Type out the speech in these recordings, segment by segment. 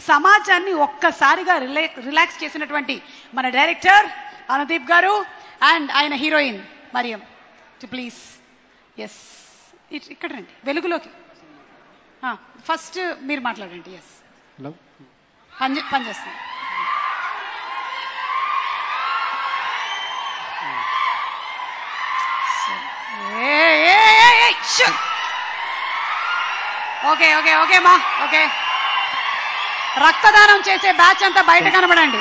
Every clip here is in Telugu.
సమాజాన్ని ఒక్కసారిగా రిలే రిలాక్స్ చేసినటువంటి మన డైరెక్టర్ అనుదీప్ గారు అండ్ ఆయన heroine Mariam too please yes ఇక్కడ రండి వెలుగులోకి ఫస్ట్ మీరు మాట్లాడండి ఎస్ హలో పని పనిచేస్తుంది ఓకే ఓకే ఓకే మా ఓకే రక్తదానం చేసే బ్యాచ్ అంతా బయట కనబడండి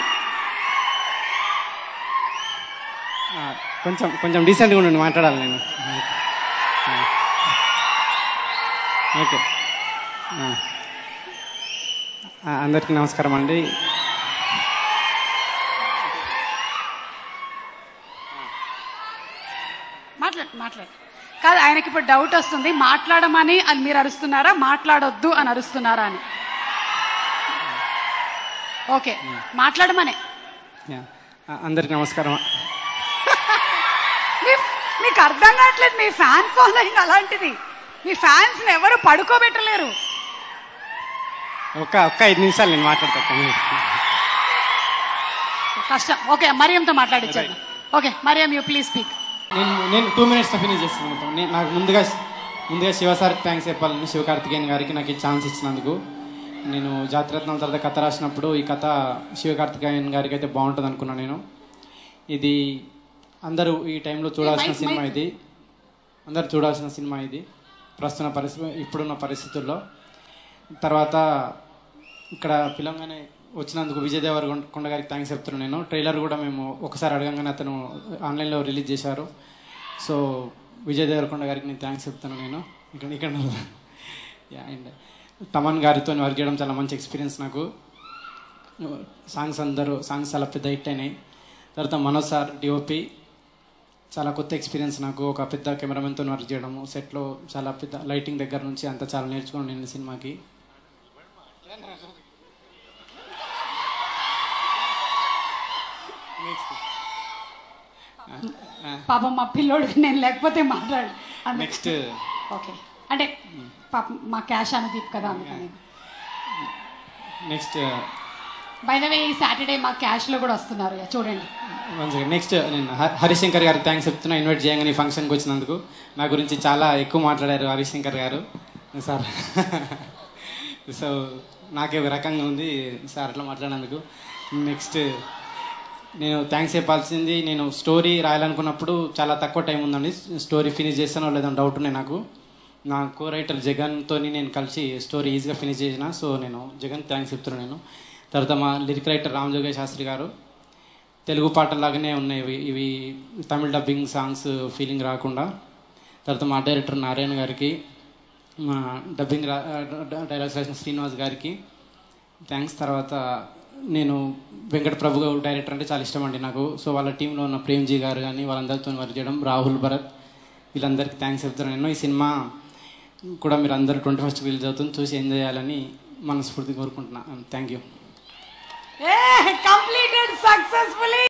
ఆ, కొంచెం కొంచెం డీసెంట్గా ఉండండి మాట్లాడాలి నేను ఆ. ఓకే ఆ. ఆ, అందరికీ నమస్కారం అండి మాట్లాడు మాట్లాడు కాదు ఆయనకి ఇప్పుడు డౌట్ వస్తుంది మాట్లాడమని అని మీరు అరుస్తున్నారా మాట్లాడొద్దు అని అరుస్తున్నారా అని ఓకే మాట్లాడమనే యా. ఆ, అందరికీ నమస్కారం మీ- మీకు అర్థం కావట్లేదు మీ ఫ్యాన్ ఫాలోయింగ్ అలాంటిది మీ ఫ్యాన్స్ ఎవరు పడుకోబెట్టలేరు ఒక్క ఒక్క ఐదు నిమిషాలు నేను మాట్లాడతాను కష్టం ఓకే మరియంతో మాట్లాడించాను okay Mariam you please speak నేను నేను టూ మినిట్స్లో ఫినిష్ చేస్తాను మొత్తం నేను నాకు ముందుగా ముందుగా శివసారికి థ్యాంక్స్ చెప్పాలని శివకార్తికేయన్ గారికి నాకు ఈ ఛాన్స్ ఇచ్చినందుకు నేను జాతిరత్నాల తర్వాత కథ రాసినప్పుడు ఈ కథ శివకార్తికేయన్ గారికి అయితే బాగుంటుంది అనుకున్నాను నేను ఇది అందరూ ఈ టైంలో చూడాల్సిన మైక్, సినిమా మైక్. ఇది అందరూ చూడాల్సిన సినిమా ఇది ప్రస్తుత పరిస్థితి ఇప్పుడున్న పరిస్థితుల్లో తర్వాత ఇక్కడ పిలంగానే వచ్చినందుకు విజయ్ దేవరకొండ కొండ గారికి థ్యాంక్స్ చెప్తున్నాను నేను ట్రైలర్ కూడా మేము ఒకసారి అడగంగానే అతను ఆన్లైన్లో రిలీజ్ చేశారు సో విజయ్ దేవరకొండ గారికి నేను థ్యాంక్స్ చెప్తాను నేను ఇక్కడ ఇక్కడ అండ్ తమన్ గారితో వర్క్ చేయడం చాలా మంచి ఎక్స్పీరియన్స్ నాకు సాంగ్స్ అందరూ సాంగ్స్ చాలా పెద్ద హిట్ అయినాయి తర్వాత మనోజ్ సార్ డిఓపి చాలా కొత్త ఎక్స్పీరియన్స్ నాకు ఒక పెద్ద కెమెరామెన్తో వర్క్ చేయడము సెట్లో చాలా పెద్ద లైటింగ్ దగ్గర నుంచి అంతా చాలా నేర్చుకున్నాను నేను ఈ సినిమాకి పాపం మా పిల్లోడు నేను లేకపోతే మాట్లాడు నెక్స్ట్ ఓకే అంటే పాపం మా క్యాష్ అనుదీప్ కదా అందుకని నెక్స్ట్ బై ద వే ఈ సాటర్డే మా క్యాష్ లో కూడా వస్తున్నారు ఇక చూడండి వన్ సెకండ్ నెక్స్ట్ నేను హ- హరిశంకర్ గారికి థ్యాంక్స్ చెప్తున్నా ఇన్వైట్ చేయగానే ఈ ఫంక్షన్కి వచ్చినందుకు నా గురించి చాలా ఎక్కువ మాట్లాడారు హరిశంకర్ గారు సార్ సో నాకే ఒక రకంగా ఉంది సార్ అట్లా మాట్లాడినందుకు నెక్స్ట్ నేను థ్యాంక్స్ చెప్పాల్సింది నేను స్టోరీ రాయాలనుకున్నప్పుడు చాలా తక్కువ టైం ఉందండి స్టోరీ ఫినిష్ చేస్తానో లేదో డౌట్ ఉన్నాయి నాకు నా కో రైటర్ జగన్తో నేను కలిసి స్టోరీ ఈజీగా ఫినిష్ చేసిన సో నేను జగన్ థ్యాంక్స్ చెప్తున్నాను నేను తర్వాత మా లిరిక్ రైటర్ రామ్ జోగే శాస్త్రి గారు తెలుగు పాటలాగానే ఉన్నాయి ఇవి ఇవి తమిళ డబ్బింగ్ సాంగ్స్ ఫీలింగ్ రాకుండా తర్వాత మా డైరెక్టర్ నారాయణ గారికి మా డబ్బింగ్ రా డైలాగ్స్ రాసిన శ్రీనివాస్ గారికి థ్యాంక్స్ తర్వాత నేను వెంకట ప్రభు గారు డైరెక్టర్ అంటే చాలా ఇష్టం అండి నాకు సో వాళ్ళ టీంలో ఉన్న ప్రేమ్జీ గారు కానీ వాళ్ళందరితో వర్క్ చేయడం రాహుల్ భరత్ వీళ్ళందరికీ థ్యాంక్స్ చెప్తున్నాను నేను ఈ సినిమా కూడా మీరు అందరూ ట్వంటీ ఫస్ట్ రిలీజ్ అవుతుంది చూసి ఎంజాయ్ చేయాలని మనస్ఫూర్తి కోరుకుంటున్నాను థ్యాంక్ యూ కంప్లీటెడ్ సక్సెస్ఫుల్లీ